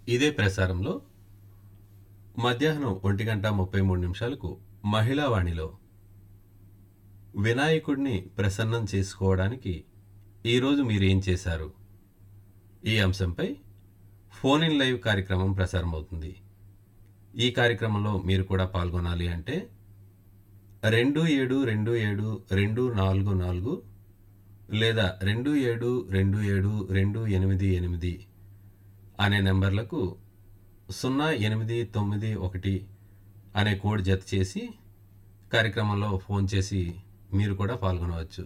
ఇదే ప్రసారంలో మధ్యాహ్నం ఒంటి గంట ముప్పై మూడు నిమిషాలకు మహిళా వాణిలో వినాయకుడిని ప్రసన్నం చేసుకోవడానికి ఈరోజు మీరు ఏం చేశారు ఈ అంశంపై ఫోన్ ఇన్ లైవ్ కార్యక్రమం ప్రసారం అవుతుంది ఈ కార్యక్రమంలో మీరు కూడా పాల్గొనాలి అంటే రెండు ఏడు రెండు ఏడు రెండు నాలుగు నాలుగు లేదా రెండు ఏడు రెండు ఏడు రెండు ఎనిమిది ఎనిమిది అనే నెంబర్లకు సున్నా ఎనిమిది తొమ్మిది ఒకటి అనే కోడ్ జత చేసి కార్యక్రమంలో ఫోన్ చేసి మీరు కూడా పాల్గొనవచ్చు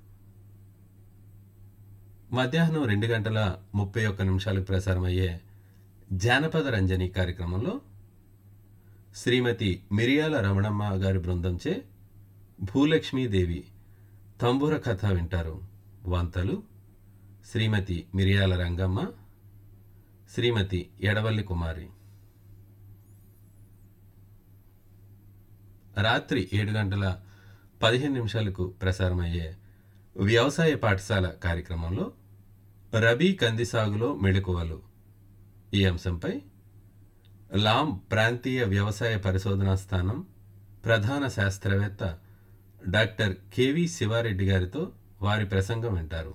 మధ్యాహ్నం రెండు గంటల ముప్పై ఒక్క నిమిషాలకు ప్రసారమయ్యే జానపద రంజని కార్యక్రమంలో శ్రీమతి మిరియాల రమణమ్మ గారి బృందంచే భూలక్ష్మీదేవి తంబుర కథ వింటారు వంతలు శ్రీమతి మిరియాల రంగమ్మ శ్రీమతి ఎడవల్లి కుమారి రాత్రి ఏడు గంటల పదిహేను నిమిషాలకు ప్రసారమయ్యే వ్యవసాయ పాఠశాల కార్యక్రమంలో రబీ కంది సాగులో మెళకువలు ఈ అంశంపై లాం ప్రాంతీయ వ్యవసాయ పరిశోధనా స్థానం ప్రధాన శాస్త్రవేత్త డాక్టర్ కెవి శివారెడ్డి గారితో వారి ప్రసంగం వింటారు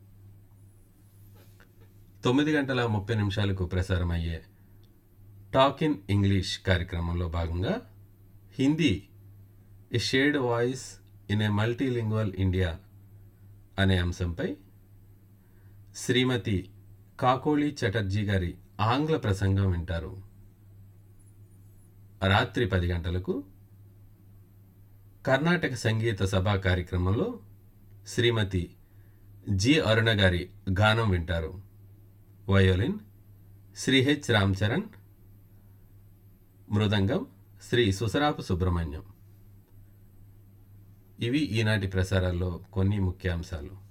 తొమ్మిది గంటల ముప్పై నిమిషాలకు ప్రసారమయ్యే టాక్ ఇన్ ఇంగ్లీష్ కార్యక్రమంలో భాగంగా Hindi a shade voice in a multilingual India అనే అంశంపై శ్రీమతి కాకోళి చటర్జీ గారి ఆంగ్ల ప్రసంగం వింటారు రాత్రి పది గంటలకు కర్ణాటక సంగీత సభా కార్యక్రమంలో శ్రీమతి జి అరుణ గారి గానం వింటారు వయోలిన్ శ్రీ హెచ్ రామ్చరణ్ మృదంగం శ్రీ సుసరాపు సుబ్రహ్మణ్యం ఇవి ఈనాటి ప్రసారాల్లో కొన్ని ముఖ్యాంశాలు